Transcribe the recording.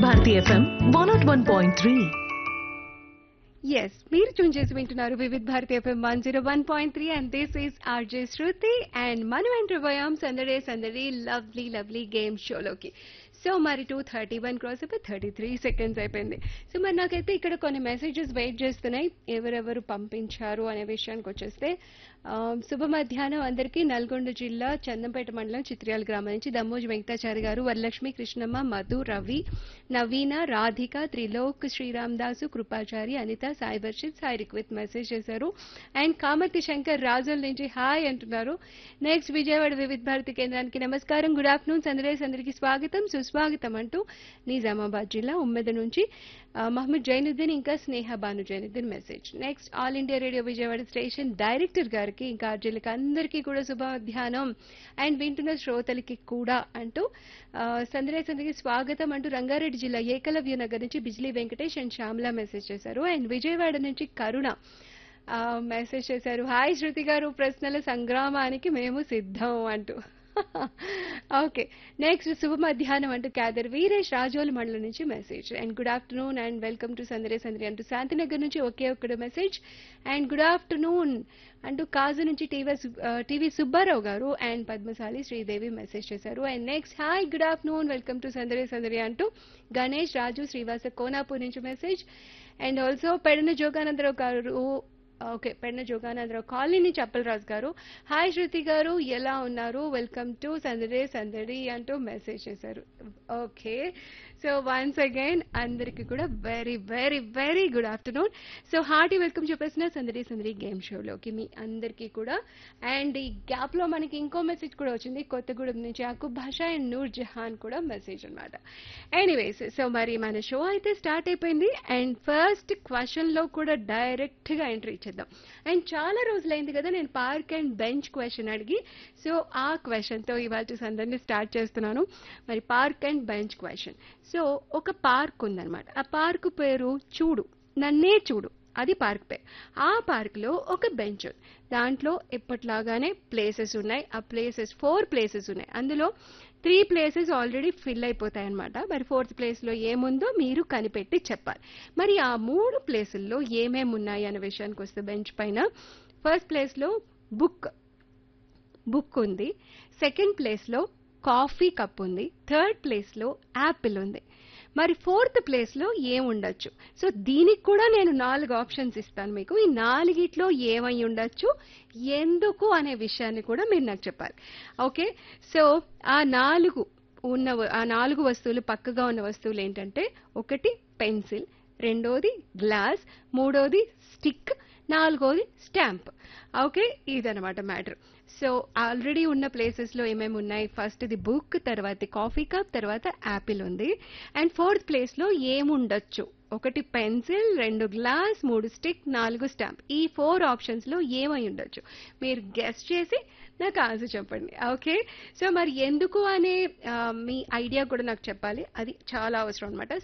Bharati FM one naught one point three ఎస్ మీరు ట్యూన్ చేసి వింటున్నారు Vividh Bharati FM one zero one point three and this is RJ Shruti and మనం ఎంటర్ పోయాం Sandade Sandadi lovely lovely game షోలోకి సో మరి టూ థర్టీ వన్ క్రాస్ అయిపోయి థర్టీ త్రీ సెకండ్స్ అయిపోయింది సో మరి నాకైతే ఇక్కడ కొన్ని మెసేజెస్ వెయిట్ చేస్తున్నాయి ఎవరెవరు పంపించారు అనే విషయానికి వచ్చేస్తే ఆ, శుభ మధ్యాహ్నం అందరికీ నల్గొండ జిల్లా చందంపేట మండలం చిత్రియాల గ్రామం నుంచి దమ్మోజు వెంకటాచారి గారు వరలక్ష్మి కృష్ణమ్మ మధు రవి నవీన రాధిక త్రిలోక్ శ్రీరామ్ దాసు కృపాచారి అనిత సాయి వర్షిత్ సాయి రిక్విత్ మెసేజ్ చేశారు అండ్ కామర్తి శంకర్ రాజుల నుంచి హాయ్ అంటున్నారు నెక్స్ట్ విజయవాడ వివిధ భారతి కేంద్రానికి నమస్కారం గుడ్ ఆఫ్టర్నూన్ సందరేస్ అందరికీ స్వాగతం సుస్వాగతం అంటూ నిజామాబాద్ జిల్లా ఉమ్మెద నుంచి ఆ, మహమ్మద్ జైనుద్దీన్ ఇంకా Sneha Banu Zainuddin message next All India Radio Vijayawada station director గారికి ఇంకా అర్జులకి అందరికీ కూడా శుభ మధ్యాహ్నం అండ్ వింటున్న శ్రోతలకి కూడా అంటూ ఆ, సందరే సందరికి స్వాగతం అంటూ రంగారెడ్డి జిల్లా ఏకలవ్య నగర్ నుంచి బిజ్లీ వెంకటేష్ అండ్ శ్యామల మెసేజ్ చేశారు అండ్ విజయవాడ నుంచి కరుణ ఆ, మెసేజ్ చేశారు హాయ్ శృతి గారు ప్రశ్నల సంగ్రామానికి మేము సిద్ధం అంటూ ఓకే నెక్స్ట్ శుభ మధ్యాహ్నం అంటూ క్యాదర్ వీరేష్ రాజోల్ మండలం నుంచి message and good afternoon and welcome to Sandade Sandadi అంటూ శాంతినగర్ నుంచి ఒకే ఒక్కడు మెసేజ్ అండ్ గుడ్ ఆఫ్టర్నూన్ అంటూ కాజు నుంచి TV TV Subbarao garu and Padmashali Sridevi message చేశారు and next hi good afternoon welcome to Sandade Sandadi అంటూ గణేష్ రాజు శ్రీవాస కోనాపూర్ నుంచి message and also Pedana Joganandarao garu okay పెన్న జోగానందరావు కాలనీ చప్పలరాజు గారు హాయ్ శృతి గారు ఎలా ఉన్నారు వెల్కమ్ టు సందడే సందడి అంటూ మెసేజ్ చేశారు ఓకే సో వన్స్ అగైన్ అందరికీ కూడా very very very good afternoon so hearty welcome చెప్పేసిన సందడి సందడి గేమ్ షోలోకి మీ అందరికీ కూడా అండ్ ఈ గ్యాప్ లో మనకి ఇంకో మెసేజ్ కూడా వచ్చింది కొత్తగూడెం నుంచి అకు భాష అండ్ నూర్ జహాన్ కూడా మెసేజ్ అన్నమాట ఎనీవేస్ సో మరి మన షో అయితే స్టార్ట్ అయిపోయింది అండ్ ఫస్ట్ క్వశ్చన్ లో కూడా డైరెక్ట్ గా ఎంట్రీ ఇచ్చేద్దాం అండ్ చాలా రోజులైంది కదా నేను పార్క్ అండ్ బెంచ్ క్వశ్చన్ అడిగి సో ఆ క్వశ్చన్ తో ఇవాళ సందర్ని స్టార్ట్ చేస్తున్నాను మరి park and bench question so ఒక పార్క్ ఉందన్నమాట ఆ పార్క్ పేరు చూడు నన్నే చూడు అది పార్క్ పేరు ఆ పార్క్ లో ఒక బెంచ్ ఉంది దాంట్లో ఎప్పట్లాగానే ప్లేసెస్ ఉన్నాయి ఆ ప్లేసెస్ ఫోర్ ప్లేసెస్ ఉన్నాయి అందులో త్రీ ప్లేసెస్ ఆల్రెడీ ఫిల్ అయిపోతాయి అనమాట మరి ఫోర్త్ ప్లేస్ లో ఏముందో మీరు కనిపెట్టి చెప్పాలి మరి ఆ మూడు ప్లేసుల్లో ఏమేమి ఉన్నాయి అనే విషయానికి వస్తే బెంచ్ పైన ఫస్ట్ ప్లేస్ లో బుక్ బుక్ ఉంది సెకండ్ ప్లేస్ లో కాఫీ కప్ ఉంది థర్డ్ ప్లేస్ లో యాపిల్ ఉంది మరి ఫోర్త్ ప్లేస్ లో ఏముండొచ్చు సో దీనికి కూడా నేను నాలుగు ఆప్షన్స్ ఇస్తాను మీకు ఈ నాలుగిట్లో ఏమై ఉండొచ్చు ఎందుకు అనే విషయాన్ని కూడా మీరు నాకు చెప్పాలి ఓకే సో ఆ నాలుగు ఉన్న వ- ఆ నాలుగు వస్తువులు పక్కగా ఉన్న వస్తువులు ఏంటంటే ఒకటి పెన్సిల్ రెండోది గ్లాస్ మూడోది స్టిక్ నాలుగోది స్టాంప్ ఓకే ఇదనమాట మ్యాటర్ సో ఆల్రెడీ ఉన్న ప్లేసెస్ లో ఏమేమి ఉన్నాయి ఫస్ట్ ది బుక్ తర్వాత కాఫీ కప్ తర్వాత యాపిల్ ఉంది అండ్ ఫోర్త్ ప్లేస్ లో ఏముండొచ్చు ఒకటి పెన్సిల్ రెండు గ్లాస్ మూడు స్టిక్ నాలుగు స్టాంప్ ఈ ఫోర్ ఆప్షన్స్ లో ఏమై ఉండొచ్చు మీరు గెస్ట్ చేసి నాకు ఆన్సర్ చెప్పండి ఓకే సో మరి ఎందుకు అనే ఆ, మీ ఐడియా కూడా నాకు చెప్పాలి అది చాలా అవసరం అనమాట